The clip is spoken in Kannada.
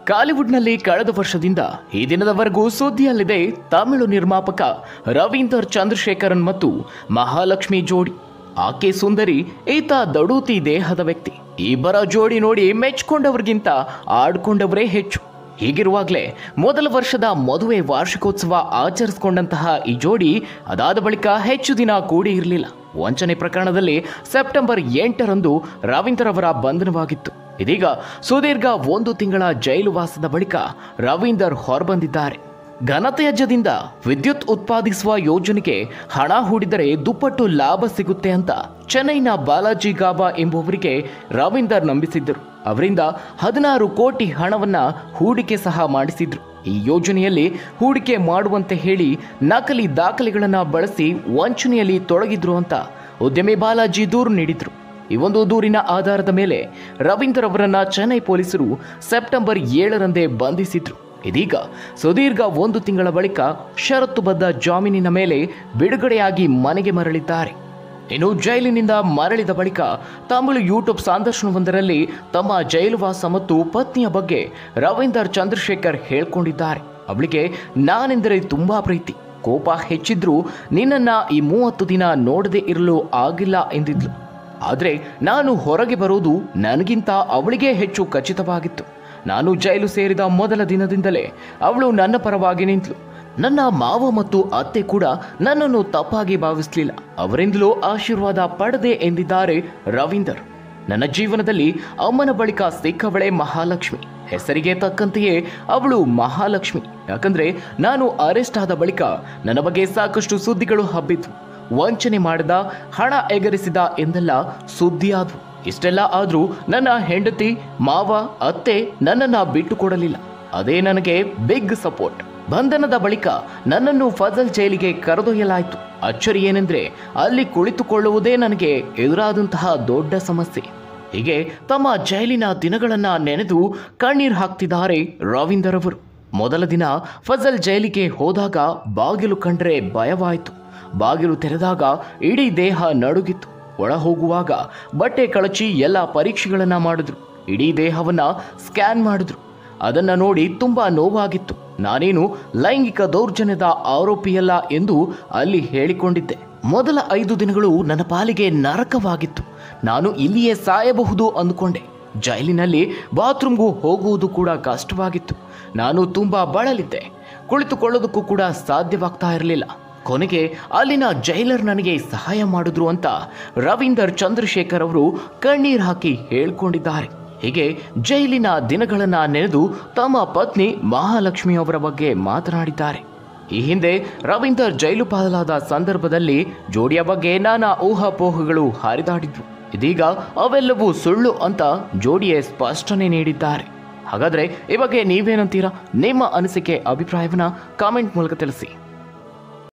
ಕಾಲಿವುಡ್ನಲ್ಲಿ ಕಳೆದ ವರ್ಷದಿಂದ ಈ ದಿನದವರೆಗೂ ಸುದ್ದಿಯಲ್ಲಿದೆ ತಮಿಳು ನಿರ್ಮಾಪಕ ರವೀಂದರ್ ಚಂದ್ರಶೇಖರನ್ ಮತ್ತು ಮಹಾಲಕ್ಷ್ಮಿ ಜೋಡಿ ಆಕೆ ಸುಂದರಿ ಈತ ದಡೂತಿ ದೇಹದ ವ್ಯಕ್ತಿ ಇಬ್ಬರ ಜೋಡಿ ನೋಡಿ ಮೆಚ್ಕೊಂಡವ್ರಿಗಿಂತ ಆಡ್ಕೊಂಡವರೇ ಹೆಚ್ಚು ಹೀಗಿರುವಾಗಲೇ ಮೊದಲ ವರ್ಷದ ಮದುವೆ ವಾರ್ಷಿಕೋತ್ಸವ ಆಚರಿಸಿಕೊಂಡಂತಹ ಈ ಜೋಡಿ ಅದಾದ ಬಳಿಕ ಹೆಚ್ಚು ದಿನ ಕೂಡಿ ಇರಲಿಲ್ಲ ವಂಚನೆ ಪ್ರಕರಣದಲ್ಲಿ ಸೆಪ್ಟೆಂಬರ್ ಎಂಟರಂದು ರವೀಂದರ್ ಅವರ ಬಂಧನವಾಗಿತ್ತು ಇದೀಗ ಸುದೀರ್ಘ ಒಂದು ತಿಂಗಳ ಜೈಲು ವಾಸದ ಬಳಿಕ ರವೀಂದರ್ ಹೊರಬಂದಿದ್ದಾರೆ ಘನತ್ಯಾಜ್ಯದಿಂದ ವಿದ್ಯುತ್ ಉತ್ಪಾದಿಸುವ ಯೋಜನೆಗೆ ಹಣ ಹೂಡಿದರೆ ದುಪ್ಪಟ್ಟು ಲಾಭ ಸಿಗುತ್ತೆ ಅಂತ ಚೆನ್ನೈನ ಬಾಲಾಜಿ ಗಾಬಾ ಎಂಬುವರಿಗೆ ರವೀಂದರ್ ನಂಬಿಸಿದ್ದರು ಅವರಿಂದ ಹದಿನಾರು ಕೋಟಿ ಹಣವನ್ನ ಹೂಡಿಕೆ ಸಹ ಮಾಡಿಸಿದ್ರು ಈ ಯೋಜನೆಯಲ್ಲಿ ಹೂಡಿಕೆ ಮಾಡುವಂತೆ ಹೇಳಿ ನಕಲಿ ದಾಖಲೆಗಳನ್ನು ಬಳಸಿ ವಂಚನೆಯಲ್ಲಿ ತೊಡಗಿದ್ರು ಅಂತ ಉದ್ಯಮಿ ಬಾಲಾಜಿ ದೂರು ನೀಡಿದ್ರು ಈ ಒಂದು ದೂರಿನ ಆಧಾರದ ಮೇಲೆ ರವೀಂದರ್ ಅವರನ್ನ ಚೆನ್ನೈ ಪೊಲೀಸರು ಸೆಪ್ಟೆಂಬರ್ ಏಳರಂದೇ ಬಂಧಿಸಿದ್ರು ಇದೀಗ ಸುದೀರ್ಘ ಒಂದು ತಿಂಗಳ ಬಳಿಕ ಷರತ್ತುಬದ್ಧ ಜಾಮೀನಿನ ಮೇಲೆ ಬಿಡುಗಡೆಯಾಗಿ ಮನೆಗೆ ಮರಳಿದ್ದಾರೆ ಇನ್ನು ಜೈಲಿನಿಂದ ಮರಳಿದ ಬಳಿಕ ತಮಿಳು ಯೂಟ್ಯೂಬ್ ಸಂದರ್ಶನವೊಂದರಲ್ಲಿ ತಮ್ಮ ಜೈಲುವಾಸ ಮತ್ತು ಪತ್ನಿಯ ಬಗ್ಗೆ ರವೀಂದರ್ ಚಂದ್ರಶೇಖರ್ ಹೇಳ್ಕೊಂಡಿದ್ದಾರೆ ಅವಳಿಗೆ ನಾನೆಂದರೆ ತುಂಬಾ ಪ್ರೀತಿ ಕೋಪ ಹೆಚ್ಚಿದ್ರೂ ನಿನ್ನನ್ನ ಈ ಮೂವತ್ತು ದಿನ ನೋಡದೆ ಇರಲು ಆಗಿಲ್ಲ ಎಂದಿದ್ಲು ಆದರೆ ನಾನು ಹೊರಗೆ ಬರೋದು ನನಗಿಂತ ಅವಳಿಗೆ ಹೆಚ್ಚು ಖಚಿತವಾಗಿತ್ತು ನಾನು ಜೈಲು ಸೇರಿದ ಮೊದಲ ದಿನದಿಂದಲೇ ಅವಳು ನನ್ನ ಪರವಾಗಿ ನಿಂತಳು ನನ್ನ ಮಾವ ಮತ್ತು ಅತ್ತೆ ಕೂಡ ನನ್ನನ್ನು ತಪ್ಪಾಗಿ ಭಾವಿಸಲಿಲ್ಲ ಅವರಿಂದಲೂ ಆಶೀರ್ವಾದ ಪಡೆದೆ ಎಂದಿದ್ದಾರೆ ರವೀಂದರ್ ನನ್ನ ಜೀವನದಲ್ಲಿ ಅಮ್ಮನ ಬಳಿಕ ಸಿಕ್ಕವಳೆ ಮಹಾಲಕ್ಷ್ಮಿ ಹೆಸರಿಗೆ ತಕ್ಕಂತೆಯೇ ಅವಳು ಮಹಾಲಕ್ಷ್ಮಿ ಯಾಕಂದ್ರೆ ನಾನು ಅರೆಸ್ಟ್ ಆದ ಬಳಿಕ ನನ್ನ ಬಗ್ಗೆ ಸಾಕಷ್ಟು ಸುದ್ದಿಗಳು ಹಬ್ಬಿದ್ವು ವಂಚನೆ ಮಾಡಿದ ಹಣ ಎಗರಿಸಿದ ಎಂದೆಲ್ಲ ಸುದ್ದಿಯಾದವು ಇಷ್ಟೆಲ್ಲ ಆದ್ರೂ ನನ್ನ ಹೆಂಡತಿ ಮಾವ ಅತ್ತೆ ನನ್ನನ್ನ ಬಿಟ್ಟು ಕೊಡಲಿಲ್ಲ ಅದೇ ನನಗೆ ಬಿಗ್ ಸಪೋರ್ಟ್ ಬಂಧನದ ಬಳಿಕ ನನ್ನನ್ನು ಫಜಲ್ ಜೈಲಿಗೆ ಕರೆದೊಯ್ಯಲಾಯಿತು ಅಚ್ಚರಿ ಏನೆಂದ್ರೆ ಅಲ್ಲಿ ಕುಳಿತುಕೊಳ್ಳುವುದೇ ನನಗೆ ಎದುರಾದಂತಹ ದೊಡ್ಡ ಸಮಸ್ಯೆ ಹೀಗೆ ತಮ್ಮ ಜೈಲಿನ ದಿನಗಳನ್ನ ನೆನೆದು ಕಣ್ಣೀರು ಹಾಕ್ತಿದ್ದಾರೆ ರವೀಂದರ್ ಅವರು ಮೊದಲ ದಿನ ಫಜಲ್ ಜೈಲಿಗೆ ಹೋದಾಗ ಬಾಗಿಲು ಕಂಡರೆ ಭಯವಾಯಿತು ಬಾಗಿಲು ತೆರೆದಾಗ ಇಡೀ ದೇಹ ನಡುಗಿತ್ತು ಒಳ ಹೋಗುವಾಗ ಬಟ್ಟೆ ಕಳಚಿ ಎಲ್ಲ ಪರೀಕ್ಷೆಗಳನ್ನ ಮಾಡಿದ್ರು ಇಡೀ ದೇಹವನ್ನ ಸ್ಕ್ಯಾನ್ ಮಾಡಿದ್ರು ಅದನ್ನ ನೋಡಿ ತುಂಬಾ ನೋವಾಗಿತ್ತು ನಾನೇನು ಲೈಂಗಿಕ ದೌರ್ಜನ್ಯದ ಆರೋಪಿಯಲ್ಲ ಎಂದು ಅಲ್ಲಿ ಹೇಳಿಕೊಂಡಿದ್ದೆ ಮೊದಲ ಐದು ದಿನಗಳು ನನ್ನ ಪಾಲಿಗೆ ನರಕವಾಗಿತ್ತು ನಾನು ಇಲ್ಲಿಯೇ ಸಾಯಬಹುದು ಅಂದುಕೊಂಡೆ ಜೈಲಿನಲ್ಲಿ ಬಾತ್ರೂಮ್ಗೂ ಹೋಗುವುದು ಕೂಡ ಕಷ್ಟವಾಗಿತ್ತು ನಾನು ತುಂಬಾ ಬಳಲಿದ್ದೆ ಕುಳಿತುಕೊಳ್ಳೋದಕ್ಕೂ ಕೂಡ ಸಾಧ್ಯವಾಗ್ತಾ ಇರಲಿಲ್ಲ ಕೊನೆಗೆ ಅಲ್ಲಿನ ಜೈಲರ್ ನನಗೆ ಸಹಾಯ ಮಾಡಿದ್ರು ಅಂತ ರವೀಂದರ್ ಚಂದ್ರಶೇಖರ್ ಅವರು ಕಣ್ಣೀರು ಹಾಕಿ ಹೇಳ್ಕೊಂಡಿದ್ದಾರೆ ಹೀಗೆ ಜೈಲಿನ ದಿನಗಳನ್ನ ನೆನೆದು ತಮ್ಮ ಪತ್ನಿ ಮಹಾಲಕ್ಷ್ಮಿ ಅವರ ಬಗ್ಗೆ ಮಾತನಾಡಿದ್ದಾರೆ ಈ ಹಿಂದೆ ರವೀಂದರ್ ಜೈಲು ಪಾಲಾದ ಸಂದರ್ಭದಲ್ಲಿ ಜೋಡಿಯ ಬಗ್ಗೆ ನಾನಾ ಊಹಾಪೋಹಗಳು ಹರಿದಾಡಿದ್ವು ಇದೀಗ ಅವೆಲ್ಲವೂ ಸುಳ್ಳು ಅಂತ ಜೋಡಿಯೇ ಸ್ಪಷ್ಟನೆ ನೀಡಿದ್ದಾರೆ ಹಾಗಾದ್ರೆ ಈ ಬಗ್ಗೆ ನೀವೇನಂತೀರಾ ನಿಮ್ಮ ಅನಿಸಿಕೆ ಅಭಿಪ್ರಾಯವನ್ನ ಕಾಮೆಂಟ್ ಮೂಲಕ ತಿಳಿಸಿ